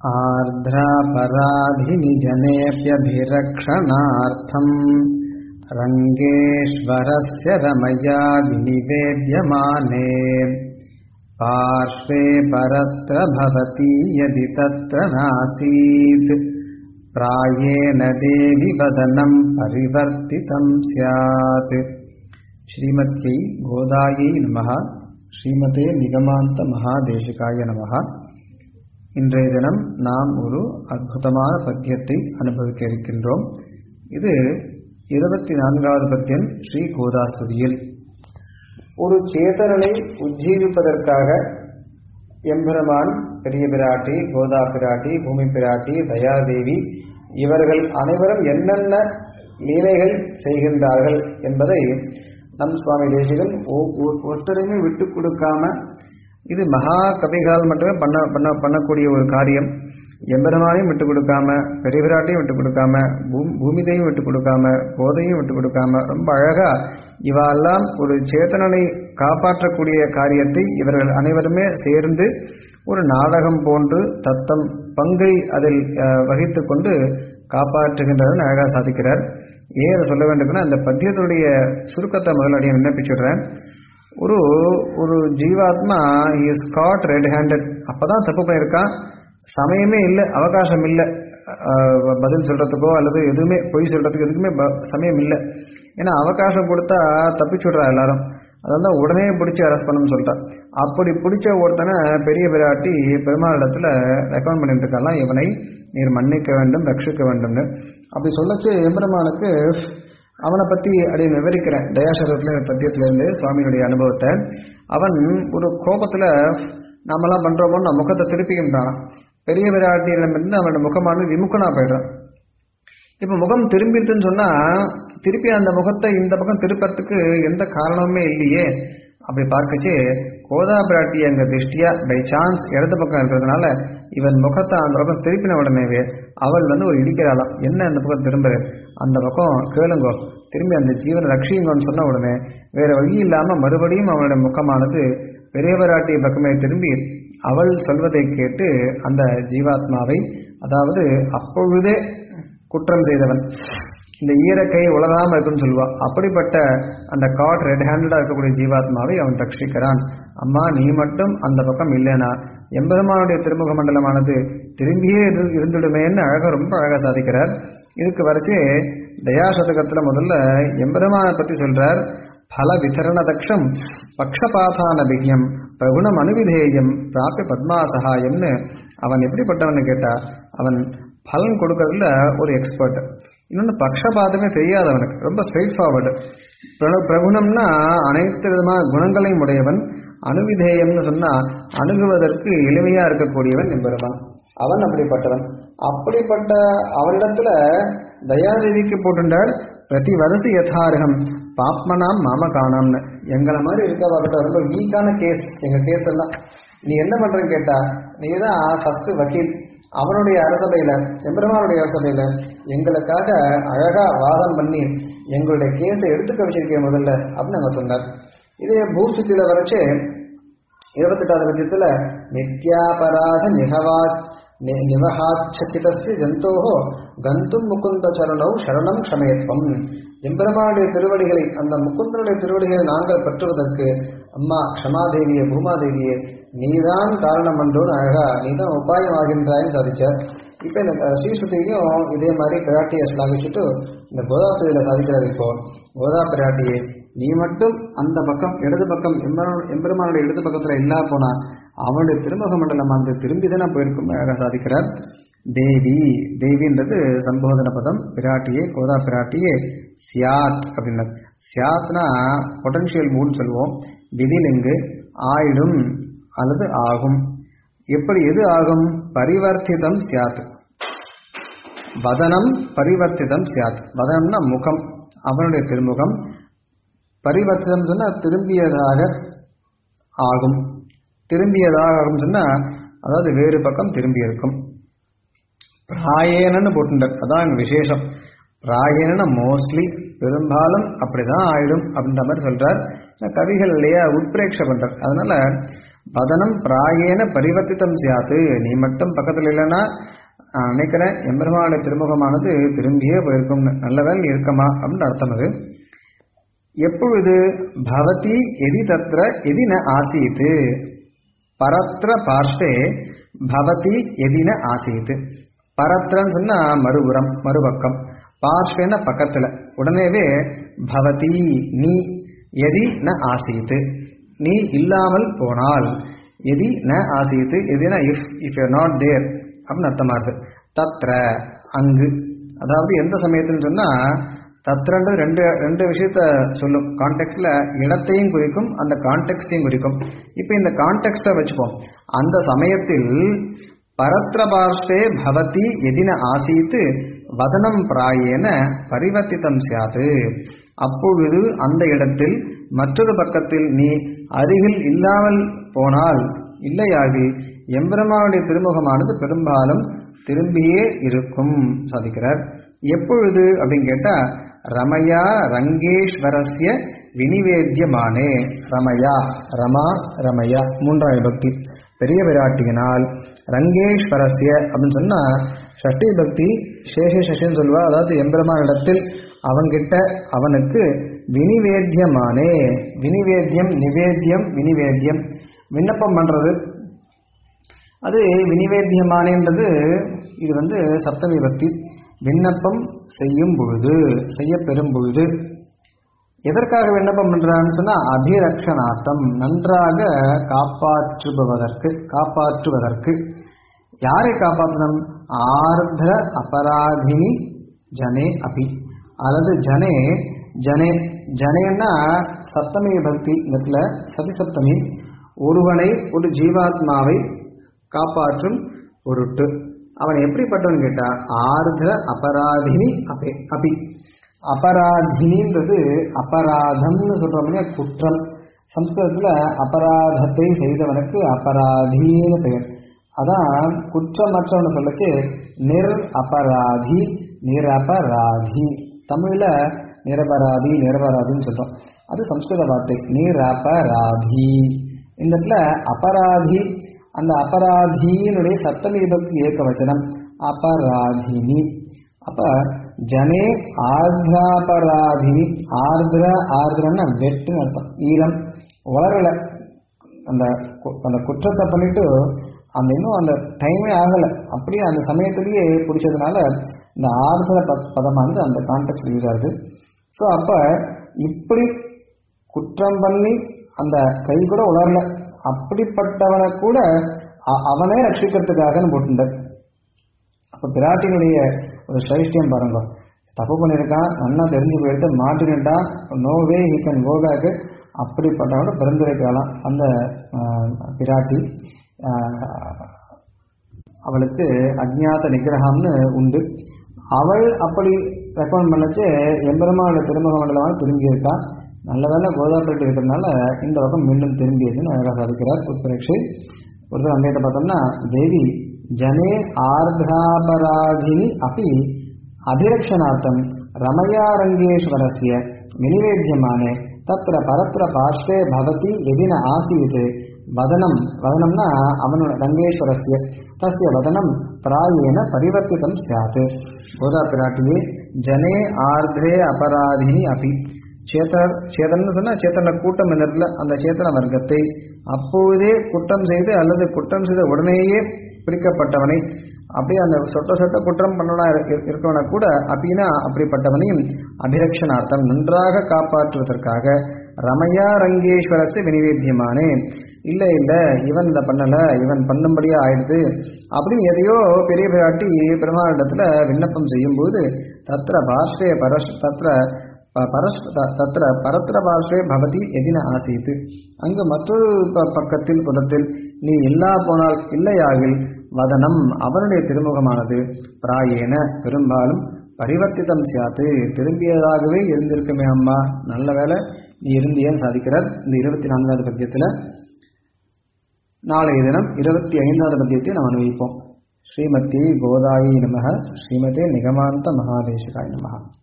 आर्द्रापराधिनि जनेऽप्यभिरक्षणार्थम् रङ्गेश्वरस्य रमया विनिवेद्यमाने पार्श्वे परत्र भवती यदि तत्र नासीत् प्रायेण देवि वदनं परिवर्तितं स्यात् श्रीमत्यै गोदायै नमः ஸ்ரீமதே நிகமாந்த மகாதேசிகாய நமகா இன்றைய தினம் நாம் ஒரு அற்புதமான பத்தியத்தை அனுபவிக்க இருக்கின்றோம் இது இருபத்தி நான்காவது பத்தியம் ஸ்ரீ கோதாஸ்துதியில் ஒரு சேதனனை உஜ்ஜீவிப்பதற்காக எம்பெருமான் பெரிய பிராட்டி கோதா பிராட்டி பூமி பிராட்டி தயாதேவி இவர்கள் அனைவரும் என்னென்ன லீலைகள் செய்கின்றார்கள் என்பதை நம் சுவாமி தேசிகன் ஒருத்தரையுமே விட்டு கொடுக்காம இது மகா கவிகளால் மட்டுமே பண்ண பண்ண பண்ணக்கூடிய ஒரு காரியம் எம்பெருமானையும் விட்டு கொடுக்காம பெரிய பிராட்டையும் விட்டு கொடுக்காம பூமிதையும் விட்டு கொடுக்காம போதையும் விட்டு கொடுக்காம ரொம்ப அழகா இவெல்லாம் ஒரு சேத்தனனை காப்பாற்றக்கூடிய காரியத்தை இவர்கள் அனைவருமே சேர்ந்து ஒரு நாடகம் போன்று தத்தம் பங்கை அதில் வகித்து கொண்டு காப்பாற்றுகின்றனர் அழகாக சாதிக்கிறார் ஏன் அதை சொல்ல வேண்டும்னா அந்த பத்தியத்துடைய சுருக்கத்தை முதல்ல அடியை விண்ணப்பிச்சுடுறேன் ஒரு ஒரு ஜீவாத்மா இஸ் காட் ரெட் ஹேண்டட் அப்பதான் தப்பு பண்ணியிருக்கான் சமயமே இல்லை அவகாசம் இல்லை பதில் சொல்றதுக்கோ அல்லது எதுவுமே பொய் சொல்றதுக்கு எதுக்குமே சமயம் இல்லை ஏன்னா அவகாசம் கொடுத்தா தப்பிச்சுடுறா எல்லாரும் அதெல்லாம் உடனே பிடிச்சி அரெஸ்ட் பண்ணணும்னு சொல்லிட்டா அப்படி பிடிச்ச ஒருத்தனை பெரிய பிராட்டி பெருமாள் இடத்துல ரெக்கமெண்ட் பண்ணிட்டு இருக்கலாம் இவனை நீர் மன்னிக்க வேண்டும் ரட்சிக்க வேண்டும்னு அப்படி சொல்லச்சு எம்பெருமானுக்கு அவனை பற்றி அப்படி விவரிக்கிறேன் தயாசரத்தில் பத்தியத்திலேருந்து சுவாமியினுடைய அனுபவத்தை அவன் ஒரு கோபத்தில் நாமெல்லாம் பண்ணுறோமோ நான் முகத்தை திருப்பிக்கின்றான் பெரிய விராட்டியிடமிருந்து அவனோட முகமானது விமுக்கனா போயிடுறான் இப்போ முகம் திரும்பிடுதுன்னு சொன்னால் திருப்பி அந்த முகத்தை இந்த பக்கம் திருப்பறதுக்கு எந்த காரணமுமே இல்லையே அப்படி பார்க்கச்சு கோதா பிராட்டி அங்கே திருஷ்டியா பை சான்ஸ் இடது பக்கம் இருக்கிறதுனால இவன் முகத்தை அந்த பக்கம் திருப்பின உடனேவே அவள் வந்து ஒரு இடிக்கிறாளாம் என்ன அந்த பக்கம் திரும்புற அந்த பக்கம் கேளுங்கோ திரும்பி அந்த ஜீவனை ரட்சியுங்கன்னு சொன்ன உடனே வேற வழி இல்லாம மறுபடியும் அவனுடைய முகமானது பெரிய பிராட்டி பக்கமே திரும்பி அவள் சொல்வதை கேட்டு அந்த ஜீவாத்மாவை அதாவது அப்பொழுதே குற்றம் செய்தவன் இந்த ஈரக்கை உலகாம இருக்குன்னு சொல்லுவா அப்படிப்பட்ட அந்த காட் ரெட் ஹேண்டடா இருக்கக்கூடிய ஜீவாத்மாவை அவன் ரட்சிக்கிறான் அம்மா நீ மட்டும் அந்த பக்கம் இல்லைனா எம்பெருமானுடைய திருமுக மண்டலமானது திரும்பியே இருந்துடுமேன்னு அழகா ரொம்ப அழகா சாதிக்கிறார் இதுக்கு வரைச்சு தயாசதகத்துல முதல்ல எம்பெருமானை பத்தி சொல்றார் பல விதரண தக்ஷம் பக்ஷபாதான பிக்யம் பிரகுணம் அனுவிதேயம் பிராப்பி பத்மா சகாயம்னு அவன் எப்படிப்பட்டவன்னு கேட்டா அவன் பலன் கொடுக்கறதுல ஒரு எக்ஸ்பர்ட் இன்னொன்று பக்ஷபாதமே தெரியாதவனுக்கு ரொம்ப ஸ்ட்ரெயிட் ஃபார்வர்டு பிரகுணம்னா அனைத்து விதமான குணங்களையும் உடையவன் அணுவிதேயம்னு சொன்னா அணுகுவதற்கு எளிமையா இருக்கக்கூடியவன் என்பவன் அவன் அப்படிப்பட்டவன் அப்படிப்பட்ட அவனிடத்துல தயாதேவிக்கு போட்டுண்டால் பிரதி வதசி யதாரகம் பாப்மனாம் மாம காணாம்னு எங்களை மாதிரி இருக்கவர்கிட்ட ரொம்ப வீக்கான கேஸ் எங்க கேஸ் எல்லாம் நீ என்ன பண்றன்னு கேட்டா நீ தான் ஃபர்ஸ்ட் வக்கீல் அவனுடைய அரசபையில எம்பெருமானுடைய அரசபையில எங்களுக்காக அழகா வாதம் பண்ணி எங்களுடைய கேஸை எடுத்துக்க வச்சிருக்கேன் முதல்ல அப்படின்னு அவங்க சொன்னார் இதே பூஸ்துத்தில வரைச்சு இருபத்தெட்டாவது பட்சத்துல நித்யாபராத நிகவா நிவஹாச்சகிதஸ்ய ஜந்தோஹோ கந்தும் முகுந்த சரணம் சரணம் க்ஷமயத்வம் எம்பெருமானுடைய திருவடிகளை அந்த முகுந்தனுடைய திருவடிகளை நாங்கள் பெற்றுவதற்கு அம்மா க்ஷமாதேவியே பூமாதேவியே நீதான் காரணம் என்றோன்னு அழகா நீதான் உபாயம் ஆகின்றாயின்னு சாதிச்சார் இப்ப இந்த ஸ்ரீஸ்ருதியிலையும் இதே மாதிரி பிராட்டியை ஸ்லாகிச்சுட்டு இந்த கோதாஸ்துதியில சாதிக்கிறார் இப்போ கோதா பிராட்டியே நீ மட்டும் அந்த பக்கம் இடது பக்கம் எம்பெருமானுடைய இடது பக்கத்துல இல்லா போனா அவனுடைய திருமுக மண்டலம் அந்த திரும்பி தானே போயிருக்கும் அழகா சாதிக்கிறார் தேவி தேவின்றது சம்போதன பதம் பிராட்டியே கோதா பிராட்டியே சியாத் அப்படின்னது சியாத்னா பொட்டன்ஷியல் மூட்னு சொல்லுவோம் விதிலிங்கு ஆயிடும் அல்லது ஆகும் எப்படி எது ஆகும் பரிவர்த்திதம் சியாத் வதனம் பரிவர்த்திதம் சியாத் வதனம்னா முகம் அவனுடைய திருமுகம் பரிவர்த்திதம் சொன்னா திரும்பியதாக ஆகும் திரும்பியதாக ஆகும் சொன்னா அதாவது வேறு பக்கம் திரும்பி இருக்கும் பிராயேனன்னு போட்டுட்டார் அதான் இங்க விசேஷம் பிராயேன மோஸ்ட்லி பெரும்பாலும் அப்படிதான் ஆயிடும் அப்படின்ற மாதிரி சொல்றார் கவிகள் இல்லையா உட்பிரேட்சை பண்றார் அதனால வதனம் பிராயேன பரிவர்த்தித்தம் சியாத்து நீ மட்டும் பக்கத்தில் இல்லைன்னா நான் நினைக்கிறேன் எம்பெருமானுடைய திருமுகமானது திரும்பியே போயிருக்கும் நல்ல வேலை இருக்கமா அப்படின்னு அர்த்தம் அது எப்பொழுது பவதி எதி தத்ர எதி ந ஆசீத் பரத்ர பார்ஷ்வே பவதி எதி ந ஆசீத் பரத்ரன்னு சொன்னா மறுபுறம் மறுபக்கம் பார்ஷ்வேன பக்கத்துல உடனேவே பவதி நீ எதி ந ஆசீத் நீ இல்லாமல் போனால் எதி ந ஆசீத் எதினா if if you not there அப்படின்னு அர்த்தமாகுது தத்ர அங்கு அதாவது எந்த சமயத்துன்னு சொன்னா தத்ரன்றது ரெண்டு ரெண்டு விஷயத்த சொல்லும் கான்டெக்ட்ல இடத்தையும் குறிக்கும் அந்த கான்டெக்ட்டையும் குறிக்கும் இப்போ இந்த கான்டெக்ட்டை வச்சுப்போம் அந்த சமயத்தில் பரத்ர பார்ஷ்வே பவதி எதின ஆசீத்து வதனம் பிராயேன பரிவர்த்தித்தம் சியாது அப்பொழுது அந்த இடத்தில் மற்றொரு பக்கத்தில் நீ அருகில் இல்லாமல் போனால் இல்லையாகி எம்பெருமானுடைய திருமுகமானது பெரும்பாலும் திரும்பியே இருக்கும் சாதிக்கிறார் எப்பொழுது அப்படின்னு கேட்டா ரமயா ரங்கேஸ்வரஸ்ய வினிவேத்தியமானே ரமயா ரமா ரமயா மூன்றாவது பக்தி பெரிய விராட்டியினால் ரங்கேஸ்வரஸ்ய அப்படின்னு சொன்னா ஷஷ்டி பக்தி சேஷ சசின்னு சொல்லுவா அதாவது எம்பெருமான் இடத்தில் அவன்கிட்ட அவனுக்கு வினிவேத்தியமானே வினிவேத்தியம் நிவேத்தியம் வினிவேத்தியம் விண்ணப்பம் பண்றது அது வினிவேத்தியமானேன்றது இது வந்து சப்தமி பக்தி விண்ணப்பம் செய்யும் பொழுது செய்ய பெறும் பொழுது எதற்காக விண்ணப்பம் பண்றான்னு சொன்னா அபிரக்ஷணார்த்தம் நன்றாக காப்பாற்றுபவதற்கு காப்பாற்றுவதற்கு யாரை காப்பாற்றணும் ஆர்திர அபராதினி ஜனே அபி அல்லது ஜனே ஜனே ஜனேன்னா சப்தமி பக்தி இடத்துல சதி சப்தமி ஒருவனை ஒரு ஜீவாத்மாவை காப்பாற்றும் பொருட்டு அவன் எப்படிப்பட்டவன் கேட்டா ஆர்திர அபராதினி அபி அபி அபராதினின்றது அபராதம்னு சொல்றோம்னா குற்றம் சம்ஸ்கிருதத்துல அபராதத்தை செய்தவனுக்கு அபராதின்னு பெயர் அதான் குற்றமற்றவன் சொல்லச்சு நிர் அபராதி நிரபராதி தமிழ்ல நிரபராதி நிரபராதின்னு சொல்றோம் அது சம்ஸ்கிருத வார்த்தை நிரபராதி இந்த இடத்துல அபராதி அந்த அபராதியினுடைய சப்தமி பக்தி ஏக வச்சனம் அபராதினி அப்ப ஜனே ஆர்திராபராதினி ஆர்திர ஆர்திரன்னா வெட்டுன்னு அர்த்தம் ஈரம் வளரல அந்த கு- அந்த குற்றத்தை பண்ணிட்டு அந்த இன்னும் அந்த டைமே ஆகல அப்படியே அந்த சமயத்திலேயே பிடிச்சதுனால இந்த ஆர்திர ப- பதமானது அந்த கான்டெக்ட் யூஸ் ஆகுது ஸோ அப்ப இப்படி குற்றம் பண்ணி அந்த கை கூட உணரல அப்படிப்பட்டவனை கூட அ- அவனே ரட்சிக்கிறதுக்காகன்னு போட்டுட்டார் அப்ப பிராட்டினுடைய ஒரு சைஷ்டியம் பாருங்க தப்பு பண்ணியிருக்கான் நல்லா தெரிஞ்சு போயிட்டு மாட்டினுட்டான் no way he can go back அப்படிப்பட்டவனோட பிறந்திருக்கலாம் அந்த ஆஹ், பிராட்டி ஆஹ், அவளுக்கு அஜ்ஞாத நிகிரகம்னு உண்டு அவள் அப்படி ரெக்கமெண்ட் பண்ணச்சு எம்பெருமானோட திருமுக மண்டலமாக திரும்பி இருக்கா நல்ல வேளை கோதாப்பேட்டை இருக்கிறதுனால இந்த பக்கம் மீண்டும் திரும்பியதுன்னு அழகாக சாதிக்கிறார் உட்பிரேட்சை ஒரு சில அங்கேயத்தை பார்த்தோம்னா தேவி ஜனே ஆர்திராபராதினி அப்படி அபிரக்ஷணார்த்தம் ரமயாரங்கேஸ்வரஸ்ய வினிவேத்தியமானே தத்திர பரத்திர பார்ஷ்வே பவதி எதின ஆசீத் வதனம் வதனம்னா அவனோட ரங்கேஸ்வரஸ்ய தஸ்ய வதனம் பிராயேன பரிவர்த்திதம் சியாத் கோதா பிராட்டியே ஜனே ஆர்திரே அபராதினி அபி சேத்தர் சேதன்னு சொன்னா சேத்தன கூட்டம் இந்த இடத்துல அந்த சேத்தன வர்க்கத்தை அப்போதே குற்றம் செய்து அல்லது குற்றம் செய்த உடனேயே பிடிக்கப்பட்டவனை அப்படியே அந்த சொட்ட சொட்ட குற்றம் பண்ணனா இருக்கவனை கூட அப்படின்னா அப்படிப்பட்டவனையும் அபிரக்ஷனார்த்தம் நன்றாக காப்பாற்றுவதற்காக ரமயா ரங்கேஸ்வரத்து வினிவேத்தியமானே இல்ல இல்ல இவன் இதை பண்ணல இவன் பண்ணும்படியா ஆயிடுது அப்படின்னு எதையோ பெரிய பிராட்டி பெருமாளிடத்துல விண்ணப்பம் செய்யும்போது தத்திர பார்ஷ்வே பரஷ் தத்திர ப- பரஸ் த- தத்திர பரத்திர பார்ஷ்வே பவதி எதின ஆசீத்து அங்கு மற்றொரு ப- பக்கத்தில் புறத்தில் நீ இல்லா போனால் இல்லையாகில் வதனம் அவனுடைய திருமுகமானது பிராயேன பெரும்பாலும் பரிவர்த்திதம் சியாத்து திரும்பியதாகவே இருந்திருக்குமே அம்மா நல்ல வேளை நீ இருந்தியன்னு சாதிக்கிறார் இந்த இருபத்தி நான்காவது பத்தியத்தில் நாளைய தினம் இருபத்தி ஐந்தாவது பத்தியத்தை நாம் அனுபவிப்போம் ஸ்ரீமதி கோதாயி நமக ஸ்ரீமதே நிகமாந்த மகாதேசிகாய் நமக